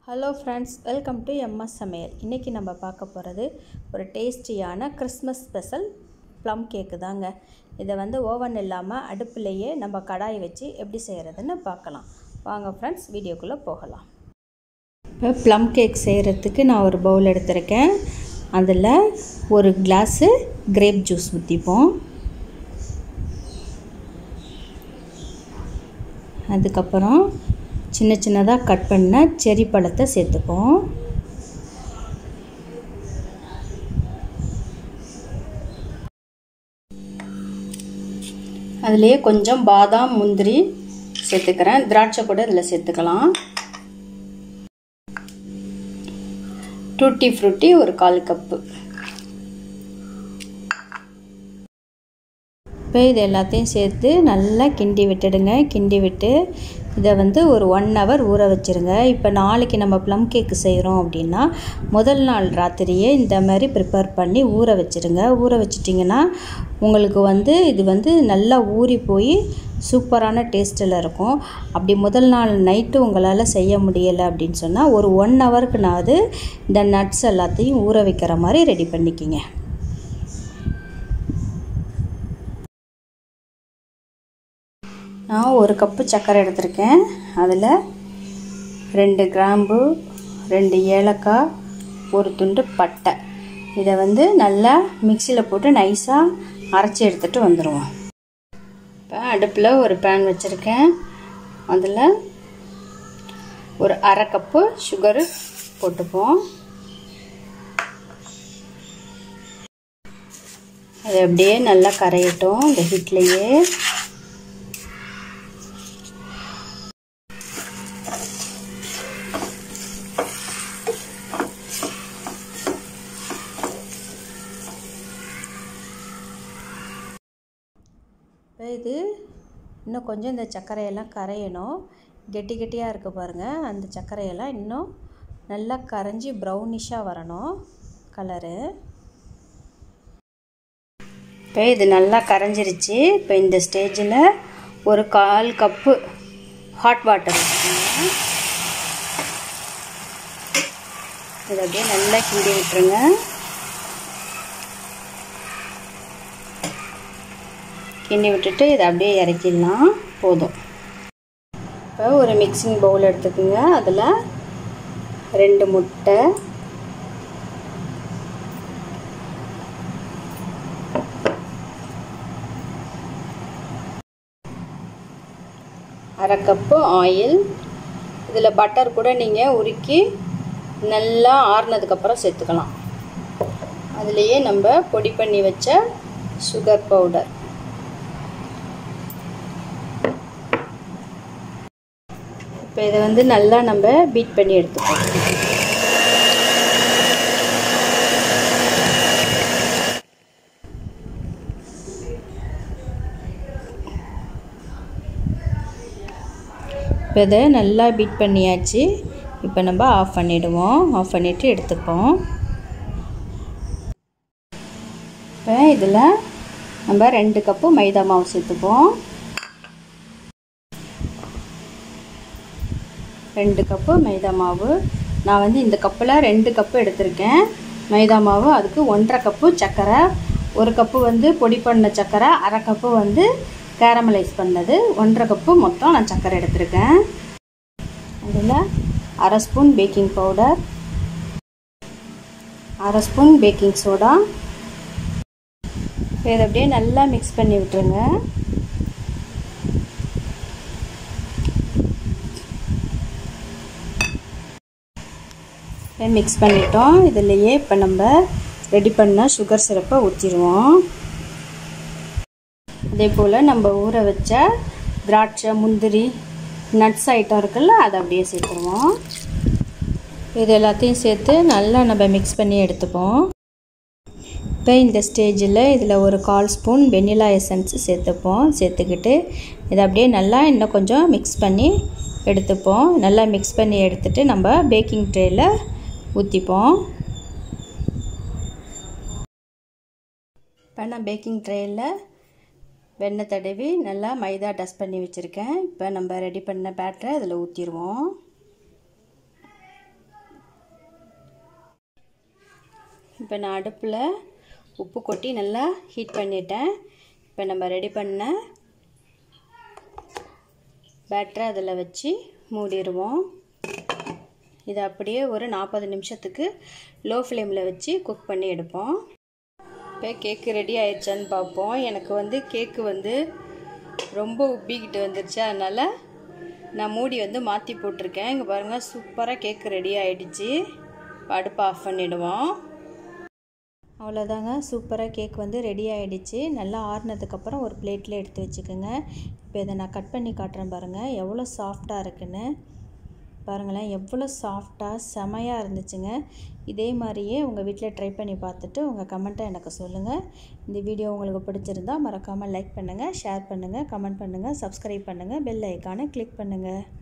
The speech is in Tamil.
hello friends welcome to MS Samayal இன்றைக்கி நம்ம பார்க்க போகிறது ஒரு டேஸ்டியான கிறிஸ்மஸ் ஸ்பெஷல் ப்ளம் கேக்கு தாங்க இதை வந்து ஓவன் இல்லாமல் அடுப்புலையே நம்ம கடாய் வச்சு எப்படி செய்கிறதுன்னு பார்க்கலாம் வாங்க ஃப்ரெண்ட்ஸ் வீடியோக்குள்ளே போகலாம் இப்போ ப்ளம் கேக் செய்கிறதுக்கு நான் ஒரு பவுல் எடுத்திருக்கேன் அதில் ஒரு கிளாஸு கிரேப் ஜூஸ் ஊற்றிப்போம் அதுக்கப்புறம் சின்ன சின்னதாக கட் பண்ண செரி பழத்தை சேர்த்துப்போம் அதுலேயே கொஞ்சம் பாதாம் முந்திரி சேர்த்துக்கிறேன் திராட்சை கூட இதில் சேர்த்துக்கலாம் டூட்டி ஃப்ரூட்டி ஒரு கால் கப்பு இப்போ இது எல்லாத்தையும் சேர்த்து நல்லா கிண்டி விட்டுடுங்க கிண்டி விட்டு இதை வந்து ஒரு ஒன் ஹவர் ஊற வச்சுருங்க இப்போ நாளைக்கு நம்ம ப்ளம் கேக்கு செய்கிறோம் அப்படின்னா முதல் நாள் ராத்திரியே இந்த மாதிரி ப்ரிப்பேர் பண்ணி ஊற வச்சுருங்க ஊற வச்சிட்டிங்கன்னா உங்களுக்கு வந்து இது வந்து நல்லா ஊறி போய் சூப்பரான டேஸ்ட்டில் இருக்கும் அப்படி முதல் நாள் நைட்டு உங்களால் செய்ய முடியலை அப்படின்னு சொன்னால் ஒரு ஒன் ஹவருக்குனாவது இந்த நட்ஸ் எல்லாத்தையும் ஊற வைக்கிற மாதிரி ரெடி பண்ணிக்கிங்க நான் ஒரு கப்பு சர்க்கரை எடுத்திருக்கேன் அதில் ரெண்டு கிராம்பு ரெண்டு ஏலக்காய் ஒரு துண்டு பட்டை இதை வந்து நல்லா மிக்சியில் போட்டு நைஸாக அரைச்சி எடுத்துகிட்டு வந்துடுவோம் இப்போ அடுப்பில் ஒரு பேன் வச்சுருக்கேன் அதில் ஒரு அரை கப்பு சுகரு போட்டுப்போம் அது அப்படியே நல்லா கரையட்டும் இந்த ஹீட்லேயே இப்போ இது இன்னும் கொஞ்சம் இந்த சர்க்கரையெல்லாம் கரையணும் கெட்டி கெட்டியாக இருக்க பாருங்கள் அந்த சர்க்கரையெல்லாம் இன்னும் நல்லா கரைஞ்சி ப்ரௌனிஷாக வரணும் கலரு இப்போ இது நல்லா கரைஞ்சிருச்சு இப்போ இந்த ஸ்டேஜில் ஒரு கால் கப்பு ஹாட் வாட்டர் வச்சுக்கோங்க இதை அப்படியே நல்லா கிண்டி விட்டுருங்க கிண்டி விட்டுட்டு இதை அப்படியே இறக்கிடலாம் போதும் இப்போ ஒரு மிக்சிங் பவுல் எடுத்துக்கோங்க அதில் ரெண்டு முட்டை அரை கப்பு ஆயில் இதில் பட்டர் கூட நீங்கள் உருக்கி நல்லா ஆறுனதுக்கப்புறம் சேர்த்துக்கலாம் அதுலேயே நம்ம பொடி பண்ணி வச்ச சுகர் பவுடர் இப்போ இதை வந்து நல்லா நம்ம பீட் பண்ணி எடுத்துப்போம் இப்போ இதை நல்லா பீட் பண்ணியாச்சு இப்போ நம்ம ஆஃப் பண்ணிவிடுவோம் ஆஃப் பண்ணிவிட்டு எடுத்துப்போம் இப்போ இதில் நம்ம ரெண்டு கப்பு மைதா மாவு சேர்த்துப்போம் ரெண்டு கப்பு மைதா மாவு நான் வந்து இந்த கப்பில் ரெண்டு கப்பு எடுத்திருக்கேன் மைதா மாவு அதுக்கு ஒன்றரை கப்பு சர்க்கரை ஒரு கப்பு வந்து பொடி பண்ண சர்க்கரை அரை கப்பு வந்து கேரமலைஸ் பண்ணது ஒன்றரை கப்பு மொத்தம் நான் சர்க்கரை எடுத்திருக்கேன் அதில் அரை ஸ்பூன் பேக்கிங் பவுடர் அரை ஸ்பூன் பேக்கிங் சோடா இதை அப்படியே நல்லா மிக்ஸ் பண்ணி விட்டுருங்க மிக்ஸ் பண்ணிட்டோம் இதுலேயே இப்போ நம்ம ரெடி பண்ண சுகர் சிரப்பை ஊற்றிடுவோம் அதே போல் நம்ம ஊற வச்ச திராட்சை முந்திரி நட்ஸ் ஐட்டம் இருக்குல்ல அதை அப்படியே சேர்த்துருவோம் இது எல்லாத்தையும் சேர்த்து நல்லா நம்ம மிக்ஸ் பண்ணி எடுத்துப்போம் இப்போ இந்த ஸ்டேஜில் இதில் ஒரு கால் ஸ்பூன் வெண்ணிலா எசன்ஸ் சேர்த்துப்போம் சேர்த்துக்கிட்டு இதை அப்படியே நல்லா இன்னும் கொஞ்சம் மிக்ஸ் பண்ணி எடுத்துப்போம் நல்லா மிக்ஸ் பண்ணி எடுத்துகிட்டு நம்ம பேக்கிங் ட்ரேயில் ஊற்றிப்போம் இப்போ நான் பேக்கிங் ட்ரேயில் வெண்ணெய் தடவி நல்லா மைதா டஸ்ட் பண்ணி வச்சுருக்கேன் இப்போ நம்ம ரெடி பண்ண பேட்டரை அதில் ஊற்றிடுவோம் இப்போ நான் அடுப்பில் உப்பு கொட்டி நல்லா ஹீட் பண்ணிட்டேன் இப்போ நம்ம ரெடி பண்ண பேட்டரை அதில் வச்சு மூடிடுவோம் இதை அப்படியே ஒரு நாற்பது நிமிஷத்துக்கு லோ ஃப்ளேமில் வச்சு குக் பண்ணி எடுப்போம் இப்போ கேக்கு ரெடி ஆயிடுச்சான்னு பார்ப்போம் எனக்கு வந்து கேக்கு வந்து ரொம்ப உப்பிக்கிட்டு வந்துருச்சு அதனால் நான் மூடி வந்து மாற்றி போட்டிருக்கேன் இங்கே பாருங்கள் சூப்பராக கேக்கு ரெடி ஆகிடுச்சு அடுப்பை ஆஃப் பண்ணிவிடுவோம் அவ்வளோதாங்க சூப்பராக கேக் வந்து ரெடி ஆகிடுச்சு நல்லா ஆறுனதுக்கப்புறம் ஒரு பிளேட்டில் எடுத்து வச்சுக்கோங்க இப்போ இதை நான் கட் பண்ணி காட்டுறேன் பாருங்கள் எவ்வளோ சாஃப்டாக இருக்குன்னு பாருங்களேன் எவ்வளோ சாஃப்டாக செமையாக இருந்துச்சுங்க இதே மாதிரியே உங்கள் வீட்டில் ட்ரை பண்ணி பார்த்துட்டு உங்கள் கமெண்ட்டை எனக்கு சொல்லுங்கள் இந்த வீடியோ உங்களுக்கு பிடிச்சிருந்தா மறக்காமல் லைக் பண்ணுங்கள் ஷேர் பண்ணுங்கள் கமெண்ட் பண்ணுங்கள் சப்ஸ்கிரைப் பண்ணுங்கள் பெல் ஐக்கானை கிளிக் பண்ணுங்கள்